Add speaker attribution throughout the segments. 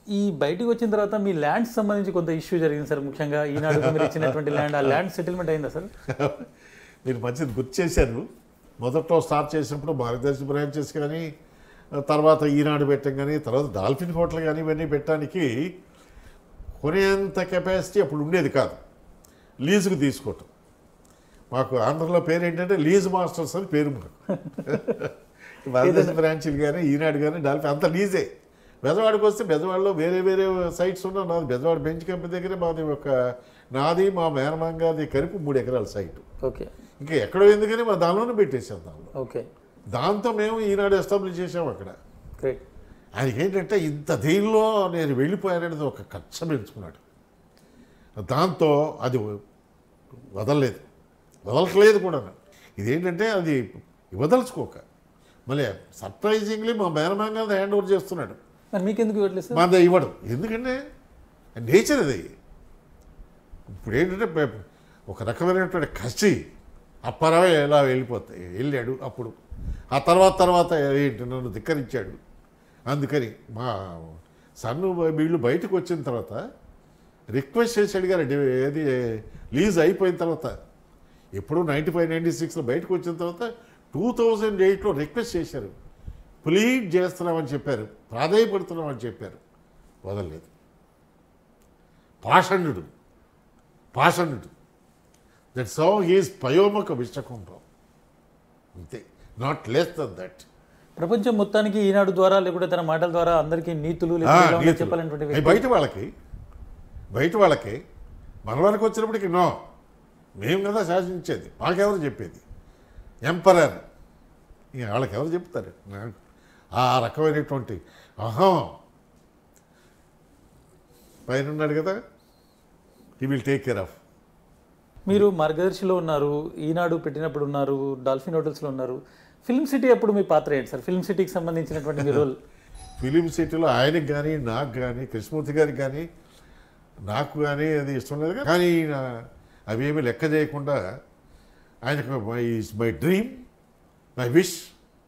Speaker 1: ఈ బయటికి వచ్చిన తర్వాత మీ ల్యాండ్స్ సంబంధించి కొంత ఇష్యూ జరిగింది సార్ ముఖ్యంగా ఈనాడు మీరు ఇచ్చినటువంటి ల్యాండ్ ఆ ల్యాండ్ సెటిల్మెంట్ అయిందా సార్
Speaker 2: మీరు మంచిది గుర్తు చేశారు మొదట్లో స్టార్ట్ చేసినప్పుడు మార్గదర్శి బ్రాంచెస్ కానీ తర్వాత ఈనాడు పెట్టం కానీ తర్వాత డాల్ఫిన్ హోటల్ కానీ ఇవన్నీ పెట్టడానికి కొనేంత కెపాసిటీ అప్పుడు ఉండేది కాదు లీజుకు తీసుకోవటం మాకు ఆంధ్రలో పేరు ఏంటంటే లీజ్ మాస్టర్స్ అని పేరు మాకు భారతదేశ బ్రాంచీలు కానీ ఈనాడు కానీ డాల్ఫిన్ అంత లీజే బెజవాడకి వస్తే బెజవాడలో వేరే వేరే సైట్స్ ఉన్న నాది బెజవాడ బెంచ్ కంపెనీ దగ్గర మాది ఒక నాది మా మేనమాంగాది కలిపి మూడు ఎకరాల సైటు
Speaker 1: ఓకే
Speaker 2: ఇంకా ఎక్కడో ఎందుకని మా దానిలోనే పెట్టేసాం దానిలో
Speaker 1: ఓకే
Speaker 2: దాంతో మేము ఈనాడు ఎస్టాబ్లిష్ చేసాం అక్కడ
Speaker 1: గ్రేట్
Speaker 2: ఆయనకి ఏంటంటే ఇంత దేనిలో నేను వెళ్ళిపోయాననేది ఒక కక్ష పెంచుకున్నాడు దాంతో అది వదలలేదు వదలట్లేదు కూడా ఇదేంటంటే అది వదలుచుకోక మళ్ళీ సర్ప్రైజింగ్లీ మా మేనమాంగా హ్యాండ్ ఓవర్ చేస్తున్నాడు
Speaker 1: మరి మీకెందుకు ఇవ్వట్లేదు సార్
Speaker 2: మన ఇవ్వడం ఎందుకంటే నేచర్ అది ఇప్పుడు ఏంటంటే పే- ఒక రకమైనటువంటి కసి అప్పరవే ఎలా వెళ్ళిపోతాయి వెళ్ళాడు అప్పుడు ఆ తర్వాత తర్వాత ఏంటి నన్ను ధిక్కరించాడు అందుకని మా సన్ను వీళ్ళు బయటకు వచ్చిన తర్వాత రిక్వెస్ట్ చేసి అడిగారు డి- ఏది లీజ్ అయిపోయిన తర్వాత ఎప్పుడు నైంటీ ఫైవ్ నైంటీ సిక్స్లో బయటకు వచ్చిన తర్వాత టూ థౌజండ్ ఎయిట్లో రిక్వెస్ట్ చేశారు ప్లీడ్ చేస్తున్నామని చెప్పారు ప్రాధాయపడుతున్నామని చెప్పారు వదలలేదు పాషణుడు పాషణుడు దట్స్ హౌ హీస్ పయోమక విషకుంభం అంతే నాట్ లెస్ దన్ దట్
Speaker 1: ప్రపంచం మొత్తానికి ఈనాడు ద్వారా లేకుంటే తన మాటల ద్వారా అందరికీ నీతులు లేకుంటే ఇలా ఉన్నాయో చెప్పాలనేటువంటి వ్యక్తి.
Speaker 2: బయట వాళ్ళకి బయట వాళ్ళకి మన వాళ్ళకి వచ్చినప్పటికి నో మేము కదా శాసించేది మాకెవరు చెప్పేది ఎంపరర్ ఇక వాళ్ళకి ఎవరు చెప్తారు నాకు ఆ రకమైనటువంటి అహం పైన ఉన్నాడు కదా he will take care of
Speaker 1: మీరు మార్గదర్శిలో ఉన్నారు ఈనాడు పెట్టినప్పుడు ఉన్నారు డాల్ఫిన్ హోటల్స్లో ఉన్నారు ఫిల్మ్ సిటీ అప్పుడు మీ పాత్ర ఏంటి సార్ ఫిల్మ్ సిటీకి సంబంధించినటువంటి మీ రోల్
Speaker 2: ఫిలిం సిటీలో ఆయనకి కానీ నాకు కానీ కృష్ణమూర్తి గారికి కానీ నాకు కానీ అది ఇష్టం లేదు కానీ- కానీ నా- అవేమి లెక్క చేయకుండా ఆయనకు my my dream my wish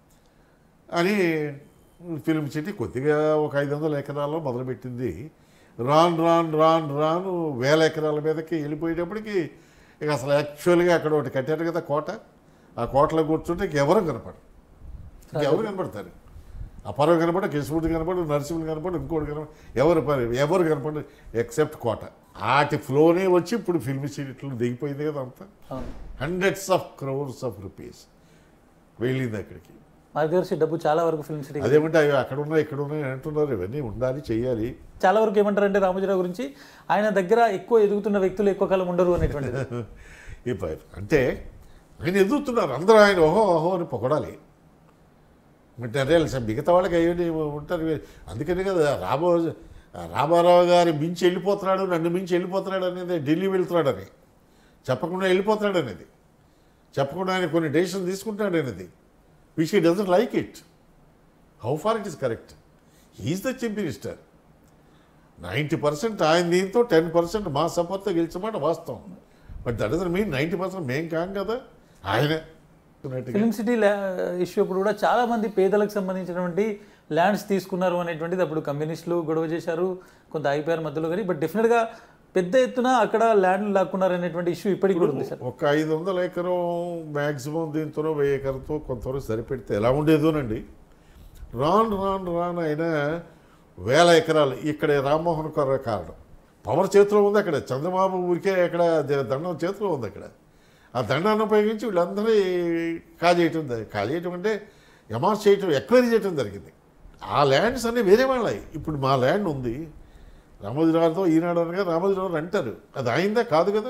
Speaker 2: అని ఫిలిం సిటీ కొద్దిగా ఒక ఐదు వందల ఎకరాల్లో మొదలుపెట్టింది రాన్ రాన్ రాన్ రాను వేల ఎకరాల మీదకి వెళ్ళిపోయేటప్పటికి ఇక అసలు యాక్చువల్గా అక్కడ ఒకటి కట్టారు కదా కోట ఆ కోటలో కూర్చుంటే ఇంకెవరు కనపడరు ఇంకెవరు కనపడతారు అపరం కనపడు కృష్ణుడు కనపడు నరసింహుడు కనపడు ఇంకోటి కనపడు ఎవరు పని ఎవరు కనపడు ఎక్సెప్ట్ కోట ఆటి ఫ్లోనే వచ్చి ఇప్పుడు ఫిల్మ్ సిటీలో దిగిపోయింది కదా అంతా
Speaker 1: అవును
Speaker 2: hundreds of crores of rupees వెళ్ళింది అక్కడికి
Speaker 1: మార్గదర్శి డబ్బు చాలా వరకు ఫిల్మ్ సిటీ
Speaker 2: అదేమంటే అవి అక్కడ ఉన్నాయి ఇక్కడ ఉన్నాయి అంటున్నారు ఇవన్నీ ఉండాలి చెయ్యాలి
Speaker 1: చాలా వరకు ఏమంటారంటే రామోజీరావు గురించి ఆయన దగ్గర ఎక్కువ ఎదుగుతున్న వ్యక్తులు ఎక్కువ కాలం ఉండరు అనేటువంటిది
Speaker 2: ఈ ప- అంటే ఆయన ఎదుగుతున్నారు అందరూ ఆయన ఓహో ఓహో అని పొగడాలి మెటీరియల్స్ మిగతా వాళ్ళకి అయ్యి ఉంటారు అందుకని కదా రాబో రామారావు గారి మించి వెళ్ళిపోతున్నాడు నన్ను మించి వెళ్ళిపోతున్నాడు అనేది ఢిల్లీ వెళ్తున్నాడని చెప్పకుండా వెళ్ళిపోతున్నాడు అనేది చెప్పకుండా ఆయన కొన్ని డెసిషన్ తీసుకుంటాడు అనేది which he doesn't like it how far it is correct he is the chief minister ninety percent ఆయన దీంతో టెన్ పర్సెంట్ మా సపోర్ట్తో గెలిచమాట వాస్తవం but that doesn't mean ninety percent మేం కాం కదా ఆయన
Speaker 1: ఫిల్మ్ సిటీ ఇష్యూ అప్పుడు కూడా చాలా మంది పేదలకు సంబంధించినటువంటి ల్యాండ్స్ తీసుకున్నారు అనేటువంటిది అప్పుడు కమ్యూనిస్టులు గొడవ చేశారు కొంత ఆగిపోయారు మధ్యలో కానీ బట్ డెఫినెట్గా పెద్ద ఎత్తున అక్కడ ల్యాండ్లు లాక్కున్నారు అనేటువంటి ఇష్యూ ఇప్పటికి కూడా ఉంది సార్
Speaker 2: ఒక ఐదు వందల ఎకరం మ్యాక్సిమం దీంతో వెయ్యి ఎకరంతో కొంతవరకు సరిపెడితే ఎలా ఉండేదోనండి రాను రాను రాను అయినా వేల ఎకరాలు ఇక్కడ రామ్మోహన్ కొర కారణం పవర్ చేతిలో ఉంది అక్కడ చంద్రబాబు ఊరికే అక్కడ ద- దండం చేతిలో ఉంది అక్కడ ఆ దండాన్ని ఉపయోగించి వీళ్ళందరూ కాజేయటం జరి- కాజేయటం అంటే ఎమార్స్ చేయటం ఎక్వైరీ చేయటం జరిగింది ఆ ల్యాండ్స్ అన్నీ వేరే వాళ్ళవి ఇప్పుడు మా ల్యాండ్ ఉంది రామోజీరావుతో ఈనాడు అనగా రామోజీరావు అంటారు అది అయిందా కాదు కదా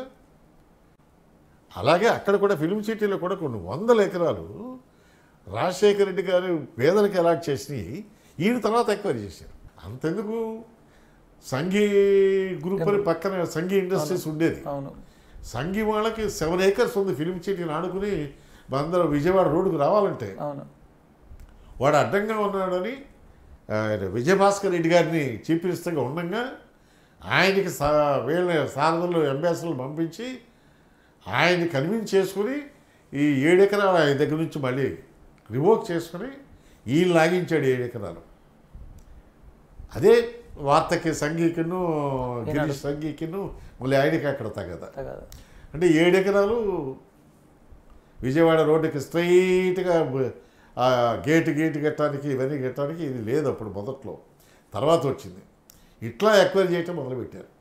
Speaker 2: అలాగే అక్కడ కూడా ఫిల్మ్ సిటీలో కూడా కొన్ని వందల ఎకరాలు రాజశేఖర రెడ్డి గారు పేదలకు అలాట్ చేసినవి ఈయన తర్వాత ఎక్వైరీ చేశారు అంతెందుకు సంఘీ గ్రూప్ అని పక్కన సంఘీ ఇండస్ట్రీస్ ఉండేది
Speaker 1: అవును
Speaker 2: సంఘీ వాళ్ళకి సెవెన్ ఏకర్స్ ఉంది ఫిల్మ్ సిటీని ఆడుకుని అందరూ విజయవాడ రోడ్డుకు రావాలంటే
Speaker 1: అవును
Speaker 2: వాడు అడ్డంగా ఉన్నాడని ఆయన విజయభాస్కర్ రెడ్డి గారిని చీఫ్ మినిస్టర్గా ఉండగా ఆయనకి సా వీళ్ళ సారథులు అంబాసిడర్లు పంపించి ఆయన్ని కన్విన్స్ చేసుకుని ఈ ఏడు ఎకరాలు ఆయన దగ్గర నుంచి మళ్ళీ రివోక్ చేసుకుని ఈయన లాగించాడు ఏడు ఎకరాలు అదే వార్తకి సంఘీకిను గిరీష్ సంఘీకిను మళ్ళీ ఆయనకి అక్కడ తగద
Speaker 1: కదా
Speaker 2: అంటే ఏడు ఎకరాలు విజయవాడ రోడ్డుకి స్ట్రైట్గా బ- ఆ గేటు గేటు కట్టడానికి ఇవన్నీ కట్టడానికి ఇది లేదు అప్పుడు మొదట్లో తర్వాత వచ్చింది ఇట్లా ఎక్వైర్ చేయటం మొదలుపెట్టారు